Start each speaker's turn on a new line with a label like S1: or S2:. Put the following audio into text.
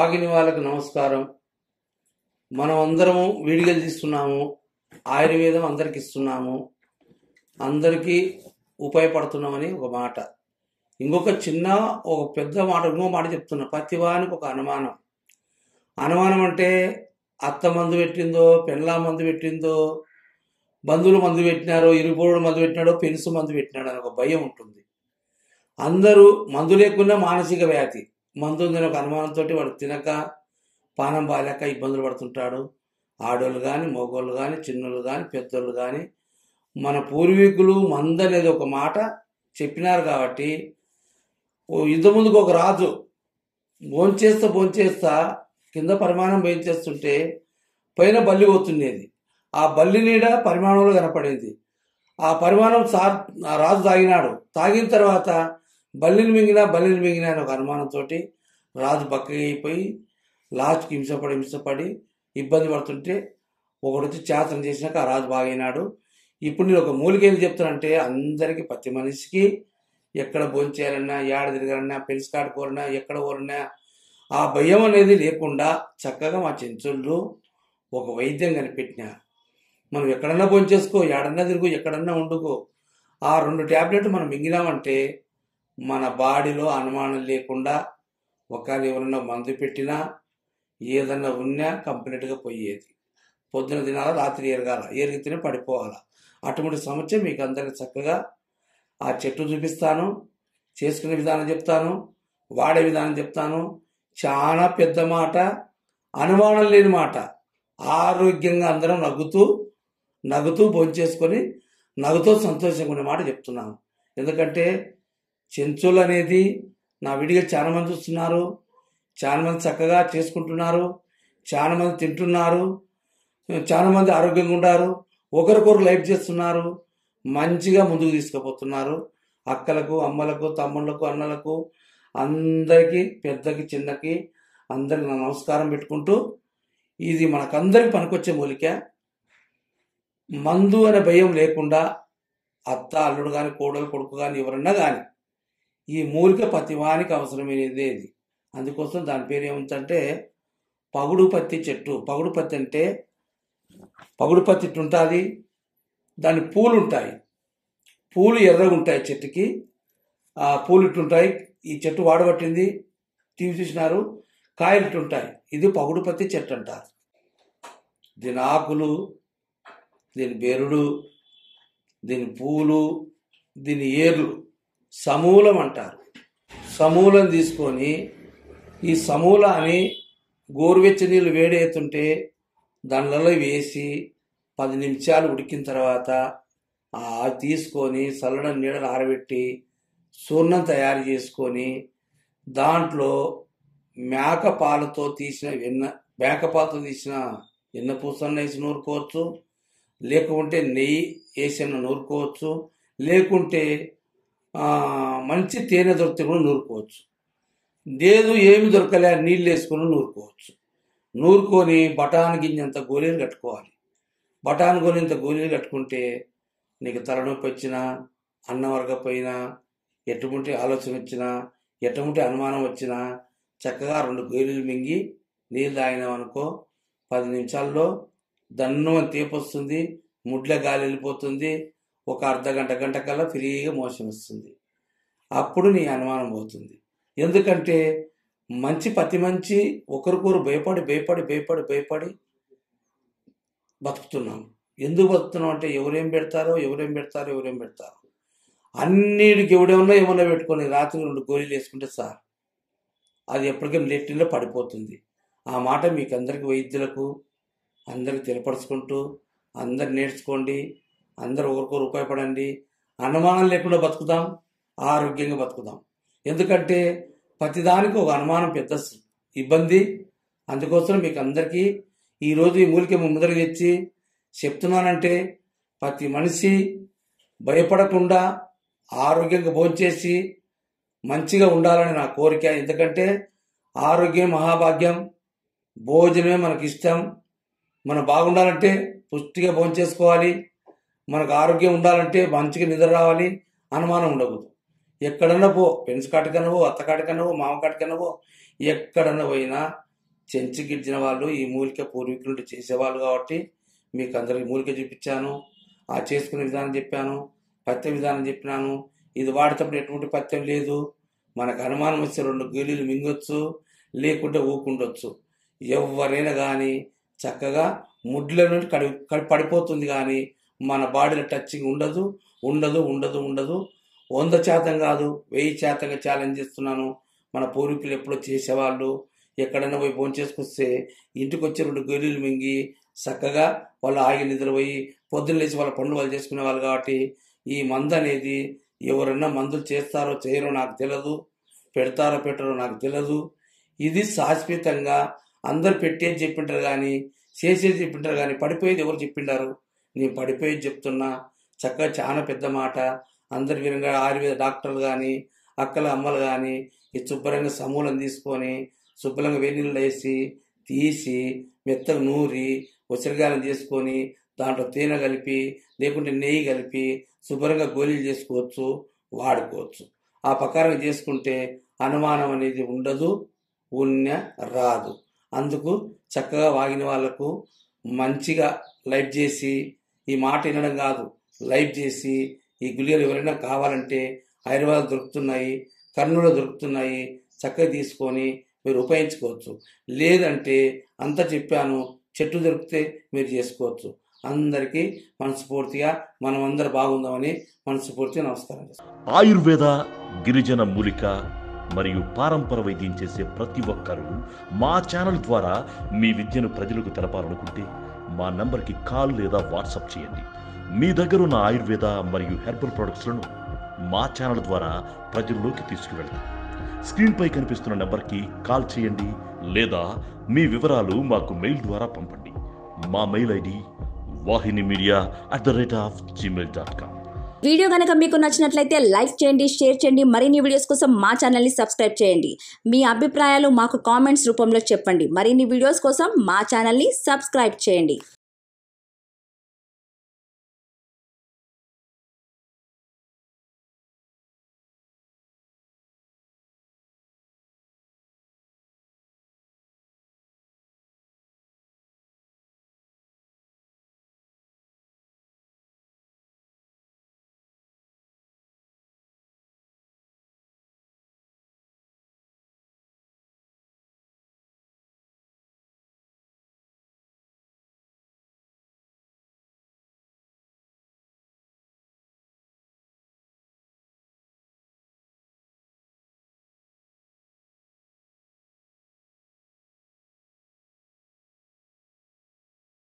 S1: వాగిని వాళ్ళకి నమస్కారం మనం అందరము వీడియోలు తీస్తున్నాము ఆయుర్వేదం అందరికి ఇస్తున్నాము అందరికీ ఉపయోగపడుతున్నామని ఒక మాట ఇంకొక చిన్న ఒక పెద్ద మాట ఇంకో మాట చెప్తున్నా ప్రతివానికి ఒక అనుమానం అనుమానం అంటే అత్త మందు పెట్టిందో పెళ్ళా మందు పెట్టిందో బంధువులు మందు పెట్టినారో ఇరుగోడు మందు పెట్టినాడో పెనుసు మందు పెట్టినాడో అని ఒక భయం ఉంటుంది అందరూ మందు లేకున్నా మానసిక వ్యాధి మందు ఉందని ఒక అనుమానంతో వాడు తినక పానం బాలేక ఇబ్బందులు పడుతుంటాడు ఆడోళ్ళు కానీ మగోళ్ళు కానీ చిన్నోళ్ళు కానీ పెద్దోళ్ళు కానీ మన పూర్వీకులు మందు అనేది ఒక మాట చెప్పినారు కాబట్టి ఓ యుద్ధ ముందుకు ఒక రాజు భోంచేస్తా భోంచేస్తా కింద పరిమాణం భోంచేస్తుంటే పైన బల్లి పోతుండేది ఆ బల్లి నీడ పరిమాణంలో కనపడేది ఆ పరిమాణం సార్ ఆ రాజు తాగినాడు తాగిన తర్వాత బల్లిని మింగినా బల్లిని మింగినా అని ఒక అనుమానంతో రాజు బక్కగా అయిపోయి లాస్ట్కి హింసపడి హింసపడి ఇబ్బంది పడుతుంటే ఒకడు వచ్చి చేతన చేసినాక ఆ రాజు బాగైనాడు ఇప్పుడు నేను ఒక మూలిక ఏం చెప్తానంటే అందరికీ ప్రతి మనిషికి ఎక్కడ భోంచేయాలన్నా ఏడ తిరగాలన్నా పెళ్లి కాడుకోవాలన్నా ఎక్కడ పోలన్నా ఆ భయం అనేది లేకుండా చక్కగా మా చెంచుళ్ళు ఒక వైద్యం కనిపెట్టినారు మనం ఎక్కడన్నా భోంచేసుకో ఎడన్నా తిరుగు ఎక్కడన్నా వండుకో ఆ రెండు ట్యాబ్లెట్ మనం మింగినామంటే మన బాడీలో అనుమానం లేకుండా ఒకవేళ ఎవరన్నా మందు పెట్టినా ఏదన్నా ఉన్నా కంప్లీట్గా పోయేది పొద్దున తినాలా రాత్రి ఎరగాల ఎరిగి తిని పడిపోవాలా అటువంటి సమస్య మీకు అందరికి చక్కగా ఆ చెట్టు చూపిస్తాను చేసుకునే విధానం చెప్తాను వాడే విధానం చెప్తాను చాలా పెద్ద మాట అనుమానం లేని మాట ఆరోగ్యంగా అందరం నవ్వుతూ నవ్వుతూ భోంచేసుకొని నవ్వుతూ సంతోషంగా ఉండే మాట చెప్తున్నాను ఎందుకంటే చెంచులు అనేది నా విడిగా చాలా మంది చూస్తున్నారు చాలా మంది చక్కగా చేసుకుంటున్నారు చాలా మంది తింటున్నారు చాలా మంది ఆరోగ్యంగా ఉన్నారు ఒకరికొకరు లైఫ్ చేస్తున్నారు మంచిగా ముందుకు తీసుకుపోతున్నారు అక్కలకు అమ్మలకు తమ్ముళ్ళకు అన్నలకు అందరికీ పెద్దకి చిన్నకి అందరికి నా నమస్కారం పెట్టుకుంటూ ఇది మనకందరికి పనికొచ్చే మూలిక మందు అనే భయం లేకుండా అత్త అల్లుడు కానీ కోడలు కొడుకు కానీ ఎవరన్నా కానీ ఈ మూలిక ప్రతివానికి అవసరమైనదే ఇది అందుకోసం దాని పేరు ఏముందంటే పగుడు పత్తి చెట్టు పగుడు పత్తి అంటే పగుడు పత్తి ఇట్టు ఉంటుంది దాని పూలు ఉంటాయి పూలు ఎర్రగా ఉంటాయి చెట్టుకి ఆ పూలు ఇట్టుంటాయి ఈ చెట్టు వాడబట్టింది టీవీ చూసినారు కాయలు ఇట్టుంటాయి ఇది పగుడు పత్తి చెట్టు అంటారు దీని ఆకులు దీని బెరుడు దీని పూలు దీని ఏర్లు సమూలం అంటారు సమూలం తీసుకొని ఈ సమూలాన్ని గోరువెచ్చ నీళ్ళు వేడేస్తుంటే దానిలలో వేసి పది నిమిషాలు ఉడికిన తర్వాత ఆ తీసుకొని చల్లడం నీడలు ఆరబెట్టి చూర్ణం తయారు చేసుకొని దాంట్లో మేక పాలతో తీసిన వెన్న మేక పాలతో తీసిన వెన్న పూసన్న వేసి నూరుకోవచ్చు లేకుంటే నెయ్యి వేసిన నూరుకోవచ్చు లేకుంటే ఆ, మంచి తేనె దొరికితే కూడా నూరుకోవచ్చు లేదు ఏమి దొరకలే నీళ్ళు వేసుకొని నూరుకోవచ్చు నూరుకొని బఠాన్ గింజంత గోళీలు కట్టుకోవాలి బఠాన్ గోళీంత గోళీలు కట్టుకుంటే నీకు తలనొప్పి వచ్చినా అన్నం వరకపోయినా ఎటువంటి ఆలోచన వచ్చినా ఎటువంటి అనుమానం వచ్చినా చక్కగా రెండు గోళీలు మింగి నీళ్ళు తాగినాం అనుకో పది నిమిషాల్లో దన్ను అని తీపి వస్తుంది ముడ్ల గాలి వెళ్ళిపోతుంది ఒక అర్ధ గంట గంట కల్లా ఫ్రీగా మోషన్ వస్తుంది అప్పుడు నీ అనుమానం పోతుంది ఎందుకంటే మంచి ప్రతి మంచి ఒకరికొరు భయపడి భయపడి భయపడి భయపడి బతుకుతున్నాం ఎందుకు బతుకుతున్నాం అంటే ఎవరేం పెడతారో ఎవరేం పెడతారో ఎవరేం పెడతారో అన్నిటికి ఎవడేమన్నా ఏమన్నా పెట్టుకొని రాత్రి రెండు గోళీలు వేసుకుంటే సార్ అది ఎప్పటికైనా లెట్టిలో పడిపోతుంది ఆ మాట మీకు అందరికి వైద్యులకు అందరికి తెలపరుచుకుంటూ అందరు నేర్చుకోండి అందరు ఒకరికొకరు ఉపయోగపడండి అనుమానం లేకుండా బతుకుదాం ఆరోగ్యంగా బతుకుదాం ఎందుకంటే ప్రతిదానికి ఒక అనుమానం పెద్ద స- ఇబ్బంది అందుకోసం మీకు అందరికీ ఈరోజు ఈ మూలిక మీ ముందర తెచ్చి చెప్తున్నానంటే ప్రతి మనిషి భయపడకుండా ఆరోగ్యంగా భోంచేసి మంచిగా ఉండాలని నా కోరిక ఎందుకంటే ఆరోగ్యం మహాభాగ్యం భోజనమే మనకి ఇష్టం మనం బాగుండాలంటే పుష్టిగా భోంచేసుకోవాలి మనకు ఆరోగ్యం ఉండాలంటే మంచిగా నిద్ర రావాలి అనుమానం ఉండకూడదు ఎక్కడన్నా పో పెన్స్ కాటికన్నా పో అత్త కాటికన్నా పో మామ కాటికన్నా పో ఎక్కడన్నా పోయినా చెంచి గిడ్చిన వాళ్ళు ఈ మూలిక పూర్వీకులు చేసేవాళ్ళు కాబట్టి మీకు అందరికి మూలిక చూపించాను ఆ చేసుకునే విధానం చెప్పాను పత్యం విధానం చెప్పినాను ఇది వాడేటప్పుడు ఎటువంటి పత్యం లేదు మనకు అనుమానం వస్తే రెండు గోళీలు మింగొచ్చు లేకుంటే ఊకుండొచ్చు ఎవరైనా కానీ చక్కగా ముడ్ల నుండి కడి కడి పడిపోతుంది కానీ మన బాడీలో టచింగ్ ఉండదు ఉండదు ఉండదు ఉండదు వంద శాతం కాదు వెయ్యి శాతంగా ఛాలెంజ్ చేస్తున్నాను మన పూర్వీకులు ఎప్పుడో చేసేవాళ్ళు ఎక్కడైనా పోయి భోజనం చేసుకొస్తే ఇంటికి వచ్చి రెండు గొర్రెలు మింగి చక్కగా వాళ్ళు ఆగి నిద్రపోయి పొద్దున్న లేచి వాళ్ళ పనులు వాళ్ళు చేసుకునే వాళ్ళు కాబట్టి ఈ మందు అనేది ఎవరైనా మందులు చేస్తారో చేయరో నాకు తెలియదు పెడతారో పెట్టరో నాకు తెలియదు ఇది శాశ్వతంగా అందరు పెట్టేది చెప్పింటారు కానీ చేసేది చెప్పింటారు కానీ పడిపోయేది ఎవరు చెప్పిండారు నేను పడిపోయేది చెప్తున్నా చక్కగా చాలా పెద్ద మాట అందరి విధంగా ఆయుర్వేద డాక్టర్లు కానీ అక్కల అమ్మలు కానీ ఈ శుభ్రంగా సమూలం తీసుకొని శుభ్రంగా వేడినీళ్ళు వేసి తీసి మెత్తగా నూరి ఉసిరిగాయలు చేసుకొని దాంట్లో తేనె కలిపి లేకుంటే నెయ్యి కలిపి శుభ్రంగా గోళీలు చేసుకోవచ్చు వాడుకోవచ్చు ఆ ప్రకారం చేసుకుంటే అనుమానం అనేది ఉండదు ఉన్న రాదు అందుకు చక్కగా వాగిన వాళ్ళకు మంచిగా లైఫ్ చేసి ఈ మాట వినడం కాదు లైఫ్ చేసి ఈ గుళికలు ఎవరైనా కావాలంటే హైదరాబాద్ దొరుకుతున్నాయి కర్నూలు దొరుకుతున్నాయి చక్కగా తీసుకొని మీరు ఉపయోగించుకోవచ్చు లేదంటే అంత చెప్పాను చెట్టు దొరికితే మీరు చేసుకోవచ్చు అందరికీ మనస్ఫూర్తిగా మనం అందరు బాగుందామని మనస్ఫూర్తిగా నమస్కారం చేస్తాను
S2: ఆయుర్వేద గిరిజన మూలిక మరియు పారంపర వైద్యం చేసే ప్రతి ఒక్కరూ మా ఛానల్ ద్వారా మీ విద్యను ప్రజలకు తెలపాలనుకుంటే మా నంబర్కి కాల్ లేదా వాట్సాప్ చేయండి మీ దగ్గర ఉన్న ఆయుర్వేద మరియు హెర్బల్ ప్రొడక్ట్స్లను మా ఛానల్ ద్వారా ప్రజల్లోకి తీసుకువెళ్తాం స్క్రీన్పై కనిపిస్తున్న నెంబర్కి కాల్ చేయండి లేదా మీ వివరాలు మాకు మెయిల్ ద్వారా పంపండి మా mail ID Vahini media at the rate of Gmail dot com
S3: video కనుక మీకు నచ్చినట్లయితే లైక్ చేయండి షేర్ చేయండి మరిన్ని వీడియోస్ కోసం మా ఛానల్ని సబ్స్క్రైబ్ చేయండి మీ అభిప్రాయాలు మాకు కామెంట్స్ రూపంలో చెప్పండి మరిన్ని వీడియోస్ కోసం మా ఛానల్ని సబ్స్క్రైబ్ చేయండి